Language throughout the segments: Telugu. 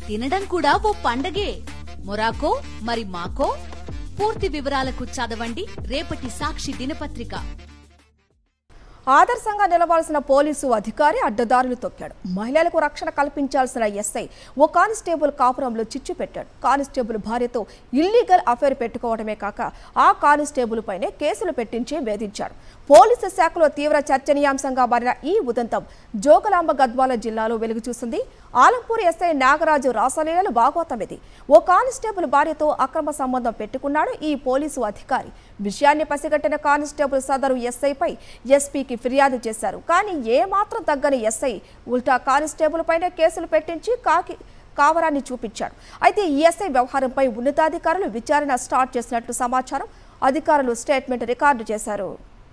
తినడం కూడా ఓ పండగే మొరాకో మరి మాకో పూర్తి వివరాలకు చదవండి రేపటి సాక్షి దినపత్రిక ఆదర్శంగా నిలవాల్సిన పోలీసు అధికారి అడ్డదారులు తొక్కాడు మహిళలకు రక్షణ కల్పించాల్సిన ఎస్ఐ ఓ కానిస్టేబుల్ కాపురంలో చిచ్చు పెట్టాడు కానిస్టేబుల్ భార్యతో ఇల్లీగల్ అఫైర్ పెట్టుకోవడమే కాక ఆ కానిస్టేబుల్ పైనే కేసులు పెట్టించి వేధించాడు పోలీసు శాఖలో తీవ్ర చర్చనీయాంశంగా మారిన ఈ ఉదంతం జోగులాంబ గద్వాల జిల్లాలో వెలుగు చూసింది ఆలంపూర్ ఎస్ఐ నాగరాజు రాసలీలలు భాగవతం ఇది ఓ కానిస్టేబుల్ భార్యతో అక్రమ సంబంధం పెట్టుకున్నాడు ఈ పోలీసు అధికారి విషయాన్ని పసిగట్టిన కానిస్టేబుల్ సదరు ఎస్ఐపై ఎస్పీకి ఫిర్యాదు చేశారు కానీ ఏమాత్రం తగ్గని ఎస్ఐ ఉల్టా కానిస్టేబుల్ పైనే కేసులు పెట్టించి కాకి కావరాన్ని చూపించాడు అయితే ఈ ఎస్ఐ వ్యవహారంపై ఉన్నతాధికారులు విచారణ స్టార్ట్ చేసినట్లు సమాచారం అధికారులు స్టేట్మెంట్ రికార్డు చేశారు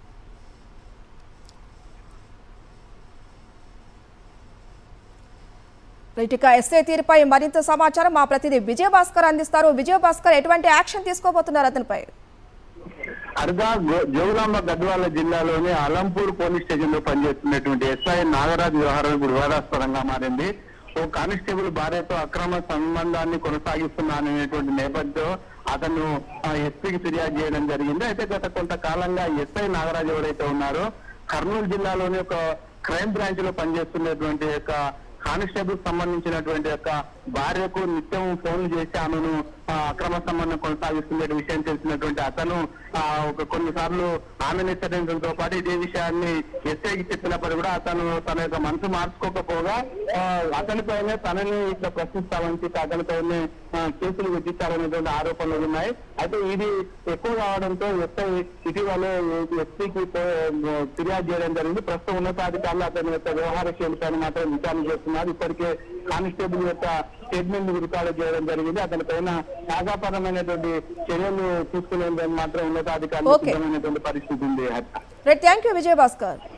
ఇక ఎస్ఐ తీరుపై మరింత సమాచారం మా ప్రతినిధి విజయభాస్కర్ అందిస్తారు విజయభాస్కర్ ఎటువంటి యాక్షన్ తీసుకోబోతున్నారు అతనిపై అర్గా గో- జోగులాంబ గద్వాల జిల్లాలోని అలంపూర్ పోలీస్ స్టేషన్ లో పనిచేస్తున్నటువంటి ఎస్ఐ నాగరాజ్ వ్యవహారం ఇప్పుడు వివాదాస్పదంగా మారింది ఓ కానిస్టేబుల్ భార్యతో అక్రమ సంబంధాన్ని కొనసాగిస్తున్నాననేటువంటి నేపథ్యంలో అతను ఎస్పీకి ఫిర్యాదు చేయడం జరిగింది అయితే గత కొంతకాలంగా ఎస్ఐ నాగరాజ్ ఎవరైతే ఉన్నారో కర్నూలు జిల్లాలోని ఒక క్రైమ్ బ్రాంచ్ లో పనిచేస్తున్నటువంటి యొక్క కానిస్టేబుల్ సంబంధించినటువంటి యొక్క భార్యకు నిత్యం ఫోన్లు చేసి ఆమెను ఆ, అక్రమ సంబంధం కొనసాగిస్తున్న విషయం తెలిసినటువంటి అతను ఆ, ఒక కొన్నిసార్లు ఆమెను హెచ్చరించడంతో పాటు ఇదే విషయాన్ని ఎస్ఐకి చెప్పినప్పుడు కూడా అతను తన యొక్క మనసు మార్చుకోకపోగా ఆ, అతనిపైనే తనని ఇట్లా ప్రశ్నిస్తామని చెప్పి అతనిపైనే ఆ, కేసులు విధించాలనేటువంటి ఆరోపణలు ఉన్నాయి అయితే ఇది ఎక్కువ కావడంతో ఎస్ఐ ఇటీవలే ఎస్పీకి ఫిర్యాదు చేయడం జరిగింది ప్రస్తుతం ఉన్నతాధికారులు అతని యొక్క వ్యవహార శైలిపైన మాత్రం విచారణ చేస్తున్నారు ఇప్పటికే కానిస్టేబుల్ యొక్క స్టేట్మెంట్ రికార్డు చేయడం జరిగింది అతని పైన శాఖాపరమైనటువంటి చర్యలు తీసుకునేందుకు మాత్రం ఉన్నతాధికారులు Okay. సిద్ధమైనటువంటి పరిస్థితి ఉంది రైట్ థ్యాంక్ యూ విజయభాస్కర్